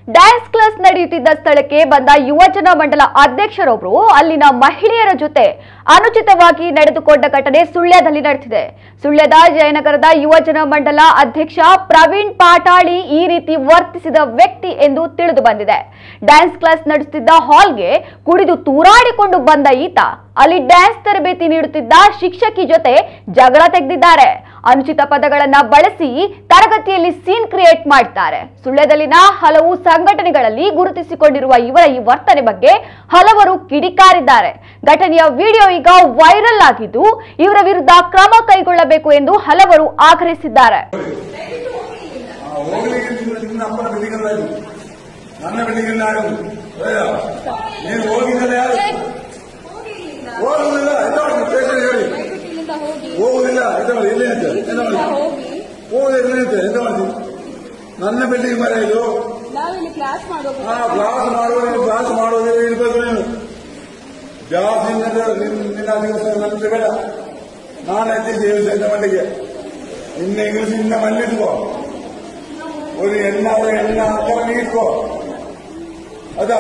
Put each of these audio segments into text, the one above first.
dance class ನಡೆಯುತ್ತಿದ್ದ ಸ್ಥಳಕ್ಕೆ ಬಂದ ಯುವಜನ ಮಂಡಲ ಅಧ್ಯಕ್ಷರೊಬ್ಬರು ಅಲ್ಲಿನ ಮಹಿಳೆಯರ ಜೊತೆ ಅನುಚಿತವಾಗಿ ನಡೆದುಕೊಂಡ ಘಟನೆ ಸುಳ್ಯದಲ್ಲಿ ನಡೆದಿದೆ ಸುಳ್ಯದ ಜಯನಗರದ ಯುವಜನ ಮಂಡಲ ಅಧ್ಯಕ್ಷ ಪ್ರವೀಣ್ ಪಾಟಾಳಿ ಈ ರೀತಿ ವರ್ತಿಸಿದ ವ್ಯಕ್ತಿ ಎಂದು ತಿಳಿದು ಬಂದಿದೆ ಡ್ಯಾನ್ಸ್ ಕ್ಲಾಸ್ ನಡೆಸುತ್ತಿದ್ದ ಹಾಲ್ಗೆ ಕುಡಿದು ತೂರಾಡಿಕೊಂಡು ಬಂದ ಈತ ಅಲ್ಲಿ ಡ್ಯಾನ್ಸ್ ತರಬೇತಿ ನೀಡುತ್ತಿದ್ದ ಶಿಕ್ಷಕಿ ಜೊತೆ ಜಗಳ ತೆಗೆದಿದ್ದಾರೆ ಅನುಚಿತ ಪದಗಳನ್ನ ಬಳಸಿ ತರಗತಿಯಲ್ಲಿ ಸೀನ್ ಕ್ರಿಯೇಟ್ ಮಾಡ್ತಾರೆ ಸುಳ್ಯದಲ್ಲಿನ ಹಲವು ಸಂಘಟನೆಗಳಲ್ಲಿ ಗುರುತಿಸಿಕೊಂಡಿರುವ ಇವರ ಈ ವರ್ತನೆ ಬಗ್ಗೆ ಹಲವರು ಕಿಡಿಕಾರಿದ್ದಾರೆ ಘಟನೆಯ ವಿಡಿಯೋ ಈಗ ವೈರಲ್ ಆಗಿದ್ದು ಇವರ ವಿರುದ್ಧ ಕ್ರಮ ಕೈಗೊಳ್ಳಬೇಕು ಎಂದು ಹಲವರು ಆಗ್ರಹಿಸಿದ್ದಾರೆ ಆ, ಹೋಗ್ಲಿಕ್ಕೆ ನಿನ್ನ ನಿನ್ನ ಅಪ್ಪನ ಬಿಲ್ಡಿಂಗ್ ಅಲ್ಲ ಇದು ನನ್ನ ಬಿಲ್ಡಿಂಗ್ ಆಗುದು ನೀನು ಹೋಗಿದ್ದಲ್ಲ ಯಾರು ಹೋಗುದಿಲ್ಲ ಎಂತ ಮಾಡಿ ಸ್ಟೇಷನ್ ಹೇಳಿ ಇಲ್ಲಿಂದ ಹೋಗಿ ಹೋಗುದಿಲ್ಲ ಎಂತ ಮಾಡಿ ಎಲ್ಲಿ ಅಂತ ಎಂತ ಮಾಡಿ ಹೋಗಿ ಹೋಗುದಿಲ್ಲ ಎಂತ ಎಂತ ಮಾಡಿ ನನ್ನ ಬಿಲ್ಡಿಂಗ್ ಮರ ಇದು ನಾವಿಲ್ಲಿ ಕ್ಲಾಸ್ ಮಾಡೋದು ಹಾ ಕ್ಲಾಸ್ ಮಾಡುವ ಕ್ಲಾಸ್ ಮಾಡೋದಿಲ್ಲ ಇರ್ಬೇಕು ನೀನು ಜಾಸ್ತಿ ನಿನ್ನ ನಿನ್ನ ದಿವಸ ನನ್ನ ಬೇಡ ನಾನು ಎತ್ತಿದ್ದೇವೆ ಎಂತ ಮಲ್ಲಿಗೆ ನಿನ್ನ ಇಂಗ್ಲಿಷ್ ನಿನ್ನ ಮಲ್ಲಿಟ್ಕೋ ഒരു എണ്ണ എണ്ണ അക്കറ നീക്കോ അതാ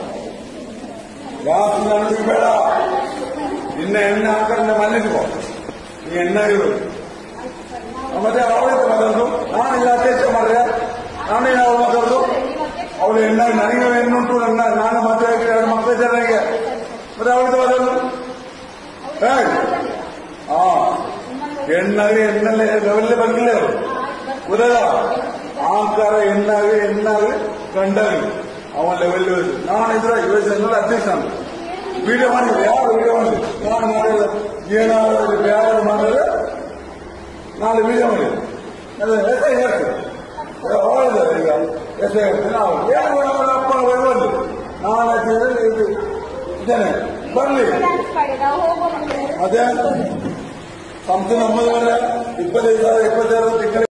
ഗ്യാസ് നടത്തി ಬೇಡ ನಿನ್ನ ಎಣ್ಣೆ ಹಾಕಂದ್ರೆ ಮಲ್ಲಿಟ್ಕೋ ನೀ ಎಣ್ಣೆ ಇರು ಮತ್ತೆ ಅವಳೇ ಮಾತಾಡುದು ನಾನು ಇಲ್ಲ ಅಧ್ಯಕ್ಷ ಮಾಡ್ರೆ ನಾನೇ ಅವಳು ಮಾತಾಡುದು ಅವಳು ಎಣ್ಣೆ ನನಗೆ ಎಣ್ಣುಂಟು ನನ್ನ ನಾನು ಮತ್ತೆ ಎರಡು ಮಕ್ಕಳ ಜನರಿಗೆ ಮತ್ತೆ ಅವಳಿಗೆ ಮಾತಾಡುದು ಹೇಗೆ ಹಾ ಎಣ್ಣಾಗಿ ಎಣ್ಣಲ್ಲಿ ಲೆವೆಲ್ಲೇ ಬಂದಿಲ್ಲ ಅವರು ಗೊತ್ತಲ್ಲ ಆಂಕಾರ ಎಣ್ಣಾಗಿ ಎಣ್ಣಾಗಿ ಗಂಡಾಗಿ ಅವನ ಲೆವೆಲ್ ನಾನು ಇದ್ರ ಯೋಜನೆ ಅಧ್ಯಕ್ಷ ನಾನು ವಿಡಿಯೋ ಮಾಡಿದ್ರೆ ಯಾರು ವಿಡಿಯೋ ಮಾಡಿದ್ರು ನಾನು ಮಾಡಿಲ್ಲ ಏನಾದ್ರು ಯಾರು ಮಾಡಿದ್ರೆ ನಾಳೆ ವಿಡಿಯೋ ಮಾಡಿದ್ರು ಅದು ಹೆಸರು ಹೇಳ್ತೀನಿ ಹೇಳಿದ್ದಾರೆ ಈಗ ಹೆಸರು ಹೇಳ್ತೀನಿ ನಾವು ಏನು ಅವರ ಅಪ್ಪ ಬರಬಾರ್ದು ನಾನು ಹಾಕಿದ್ರೆ ಇದು ಇದ್ದೇನೆ ಬರಲಿ ನಾವು ಹೋಗೋಣ ಅದೇ ಸಂಸ್ಥೆ ನಮ್ಮದು ಇಪ್ಪತ್ತೈದು ಸಾವಿರ ಇಪ್ಪತ್ತೈದು ತಿಂಗಳು